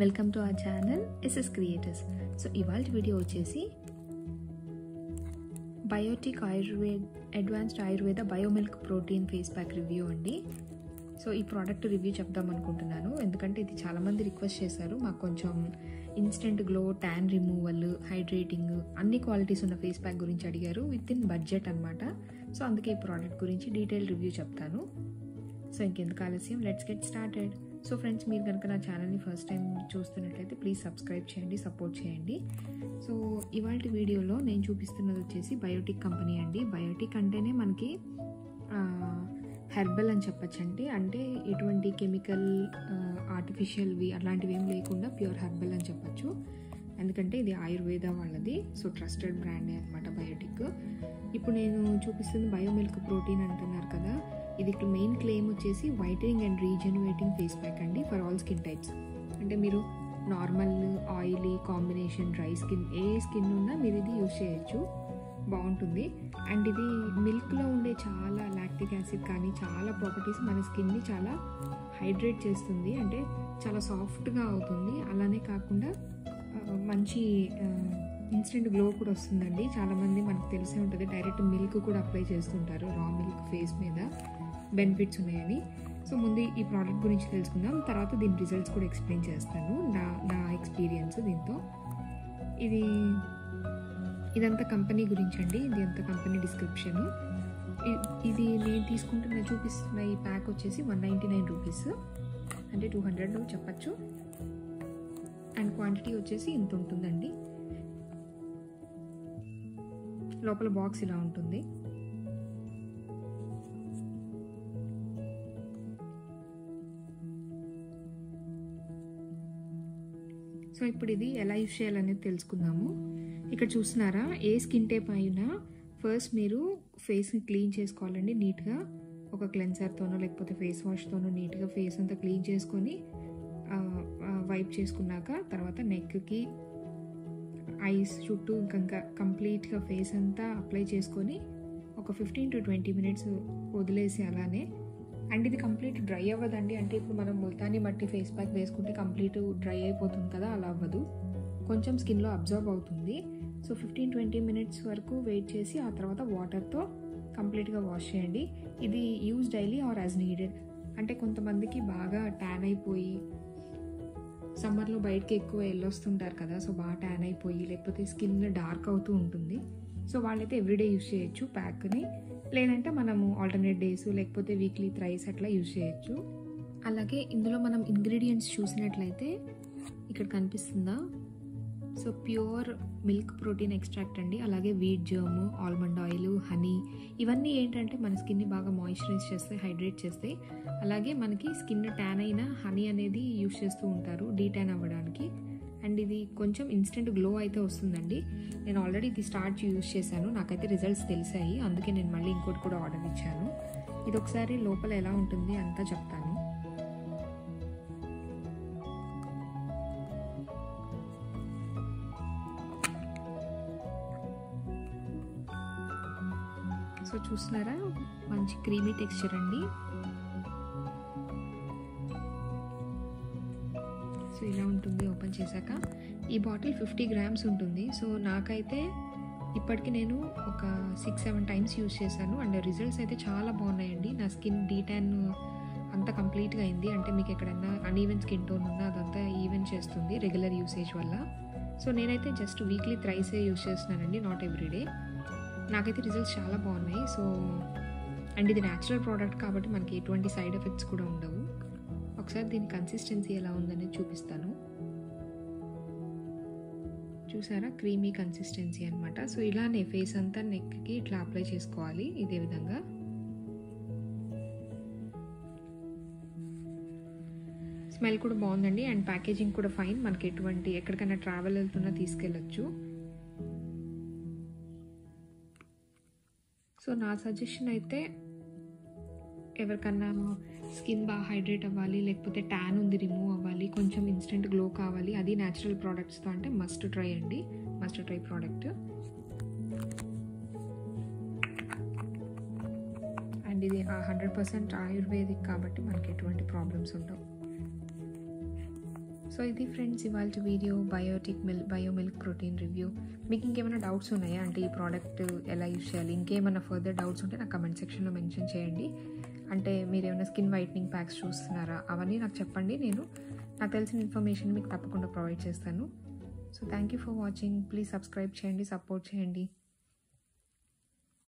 welcome to our channel S S creators so ఇవాళ video వచ్చేసి Biotique Ayurved advanced Ayurveda bio milk protein face pack review అండి so ఈ product review చెప్దాం అనుకుంటున్నాను ఎందుకంటే ఇది చాలామంది రిక్వెస్ట్ చేశారు మాకు కొంచెం instant glow tan removal hydrating అన్ని క్వాలిటీస్ ఉన్న ఫేస్ ప్యాక్ గురించి అడిగారు విత్ ఇన్ బడ్జెట్ అనమాట సో అందుకే ఈ ప్రోడక్ట్ గురించి డీటెయిల్ రివ్యూ చెప్తాను సో ఇంకెందుకు ఆలస్యం let's get started so friends మీరు కనుక నా ఛానల్ని ఫస్ట్ టైం చూస్తున్నట్లయితే ప్లీజ్ సబ్స్క్రైబ్ చేయండి సపోర్ట్ చేయండి సో ఇవాళ వీడియోలో నేను చూపిస్తున్నది వచ్చేసి బయోటిక్ కంపెనీ అండి బయోటిక్ అంటేనే మనకి హెర్బల్ అని చెప్పచ్చండి అంటే ఎటువంటి కెమికల్ ఆర్టిఫిషియల్వి అలాంటివి ఏం లేకుండా ప్యూర్ హెర్బల్ అని చెప్పచ్చు ఎందుకంటే ఇది ఆయుర్వేద వాళ్ళది సో ట్రస్టెడ్ బ్రాండే అనమాట బయోటిక్ ఇప్పుడు నేను చూపిస్తుంది బయోమిల్క్ ప్రోటీన్ అంటున్నారు కదా ఇది మెయిన్ క్లెయిమ్ వచ్చేసి whitening and regenerating face pack అండి ఫర్ ఆల్ స్కిన్ టైప్స్ అంటే మీరు normal oily combination dry skin ఏ స్కిన్ ఉన్నా మీరు ఇది యూజ్ చేయొచ్చు బాగుంటుంది అండ్ ఇది మిల్క్లో ఉండే చాలా లాక్టిక్ యాసిడ్ కానీ చాలా ప్రాపర్టీస్ మన స్కిన్ని చాలా హైడ్రేట్ చేస్తుంది అంటే చాలా సాఫ్ట్గా అవుతుంది అలానే కాకుండా మంచి ఇన్స్టెంట్ గ్లో కూడా వస్తుందండి చాలామంది మనకు తెలిసే ఉంటుంది డైరెక్ట్ మిల్క్ కూడా అప్లై చేస్తుంటారు రా మిల్క్ ఫేస్ మీద బెనిఫిట్స్ ఉన్నాయని సో ముందు ఈ ప్రోడక్ట్ గురించి తెలుసుకుందాం తర్వాత దీని రిజల్ట్స్ కూడా ఎక్స్ప్లెయిన్ చేస్తాను నా నా ఎక్స్పీరియన్స్ దీంతో ఇది ఇదంతా కంపెనీ గురించి అండి ఇది అంతా కంపెనీ డిస్క్రిప్షన్ ఇది నేను తీసుకుంటున్న చూపిస్తున్న ఈ ప్యాక్ వచ్చేసి వన్ నైంటీ నైన్ రూపీస్ అంటే టూ హండ్రెడ్ చెప్పచ్చు అండ్ క్వాంటిటీ వచ్చేసి ఇంత ఉంటుందండి లోపల బాక్స్ ఇలా ఉంటుంది సో ఇప్పుడు ఇది ఎలా యూజ్ చేయాలనేది తెలుసుకుందాము ఇక్కడ చూస్తున్నారా ఏ స్కిన్ టైప్ అయినా ఫస్ట్ మీరు ఫేస్ని క్లీన్ చేసుకోవాలండి నీట్గా ఒక క్లెన్సర్తోనో లేకపోతే ఫేస్ వాష్తోనో నీట్గా ఫేస్ అంతా క్లీన్ చేసుకొని వైప్ చేసుకున్నాక తర్వాత నెక్కి ఐస్ చుట్టూ ఇంకా కంప్లీట్గా ఫేస్ అంతా అప్లై చేసుకొని ఒక ఫిఫ్టీన్ టు ట్వంటీ మినిట్స్ వదిలేసి అలానే అండ్ ఇది కంప్లీట్ డ్రై అవ్వదండి అంటే ఇప్పుడు మనం ముల్తానీ మట్టి ఫేస్ ప్యాక్ వేసుకుంటే కంప్లీట్ డ్రై అయిపోతుంది కదా అలా అవ్వదు కొంచెం స్కిన్లో అబ్జర్వ్ అవుతుంది సో ఫిఫ్టీన్ ట్వంటీ మినిట్స్ వరకు వెయిట్ చేసి ఆ తర్వాత వాటర్తో కంప్లీట్గా వాష్ చేయండి ఇది use daily or as needed అంటే కొంతమందికి బాగా ట్యాన్ అయిపోయి సమ్మర్లో బయటకి ఎక్కువ వెళ్ళొస్తుంటారు కదా సో బాగా ట్యాన్ అయిపోయి లేకపోతే స్కిన్ డార్క్ అవుతూ ఉంటుంది సో వాళ్ళైతే ఎవ్రీడే యూజ్ చేయొచ్చు ప్యాక్ని లేదంటే మనము ఆల్టర్నేట్ డేస్ లేకపోతే వీక్లీ థ్రైస్ అట్లా యూజ్ చేయొచ్చు అలాగే ఇందులో మనం ఇంగ్రీడియంట్స్ చూసినట్లయితే ఇక్కడ కనిపిస్తుందా so pure milk protein extract అండి అలాగే wheat germ almond oil honey ఇవన్నీ ఏంటంటే మన స్కిన్ని బాగా మాయిశ్చరైజ్ చేస్తాయి హైడ్రేట్ చేస్తాయి అలాగే మనకి స్కిన్ ట్యాన్ అయిన హనీ అనేది యూస్ చేస్తూ ఉంటారు డీ ట్యాన్ అవ్వడానికి అండ్ ఇది కొంచెం ఇన్స్టెంట్ గ్లో అయితే వస్తుందండి నేను ఆల్రెడీ ఇది స్టార్ట్ యూస్ చేశాను నాకైతే రిజల్ట్స్ తెలిసాయి అందుకే నేను మళ్ళీ ఇంకోటి కూడా ఆర్డర్ ఇచ్చాను ఇది ఒకసారి లోపల ఎలా ఉంటుంది అంతా చెప్తాను సో చూస్తున్నారా మంచి క్రీమీ టెక్స్చర్ అండి సో ఇలా ఉంటుంది ఓపెన్ చేశాక ఈ బాటిల్ ఫిఫ్టీ గ్రామ్స్ ఉంటుంది సో నాకైతే ఇప్పటికి నేను ఒక సిక్స్ సెవెన్ టైమ్స్ యూజ్ చేశాను అండ్ రిజల్ట్స్ అయితే చాలా బాగున్నాయండి నా స్కిన్ డీటాన్ అంతా కంప్లీట్గా అయింది అంటే మీకు ఎక్కడైనా అన్ఈవెన్ స్కిన్ టోన్ ఉన్నా అదంతా ఈవెన్ చేస్తుంది రెగ్యులర్ యూసేజ్ వల్ల సో నేనైతే జస్ట్ వీక్లీ థ్రైసే యూజ్ చేస్తున్నానండి నాట్ ఎవ్రీడే నాకైతే రిజల్ట్స్ చాలా బాగున్నాయి సో అండ్ ఇది న్యాచురల్ ప్రోడక్ట్ కాబట్టి మనకి ఎటువంటి సైడ్ ఎఫెక్ట్స్ కూడా ఉండవు ఒకసారి దీని కన్సిస్టెన్సీ ఎలా ఉందనేది చూపిస్తాను చూసారా క్రీమీ కన్సిస్టెన్సీ అనమాట సో ఇలానే ఫేస్ అంతా నెక్కి ఇట్లా అప్లై చేసుకోవాలి ఇదే విధంగా స్మెల్ కూడా బాగుందండి అండ్ ప్యాకేజింగ్ కూడా ఫైన్ మనకి ఎటువంటి ఎక్కడికైనా ట్రావెల్ వెళ్తున్నా తీసుకెళ్ళచ్చు సో నా సజెషన్ అయితే ఎవరికన్నా స్కిన్ బాగా హైడ్రేట్ అవ్వాలి లేకపోతే ట్యాన్ ఉంది రిమూవ్ అవ్వాలి కొంచెం ఇన్స్టెంట్ గ్లో కావాలి అది న్యాచురల్ ప్రోడక్ట్స్తో అంటే మస్ట్ ట్రై అండి మస్ట్ ట్రై ప్రోడక్ట్ అండ్ ఇది హండ్రెడ్ పర్సెంట్ ఆయుర్వేదిక్ కాబట్టి మనకి ఎటువంటి ప్రాబ్లమ్స్ ఉండవు సో ఇది ఫ్రెండ్స్ ఇవాళ video Biotique milk bio milk protein review మీకు ఇంకేమైనా డౌట్స్ ఉన్నాయా అంటే ఈ ప్రోడక్ట్ ఎలా యూస్ చేయాలి ఇంకేమైనా ఫర్దర్ డౌట్స్ ఉంటే నాకు కమెంట్ సెక్షన్లో మెన్షన్ చేయండి అంటే మీరు ఏమైనా స్కిన్ వైట్నింగ్ ప్యాక్స్ చూస్తున్నారా అవన్నీ నాకు చెప్పండి నేను నాకు తెలిసిన ఇన్ఫర్మేషన్ మీకు తప్పకుండా ప్రొవైడ్ చేస్తాను so thank you for watching please subscribe చేయండి సపోర్ట్ చేయండి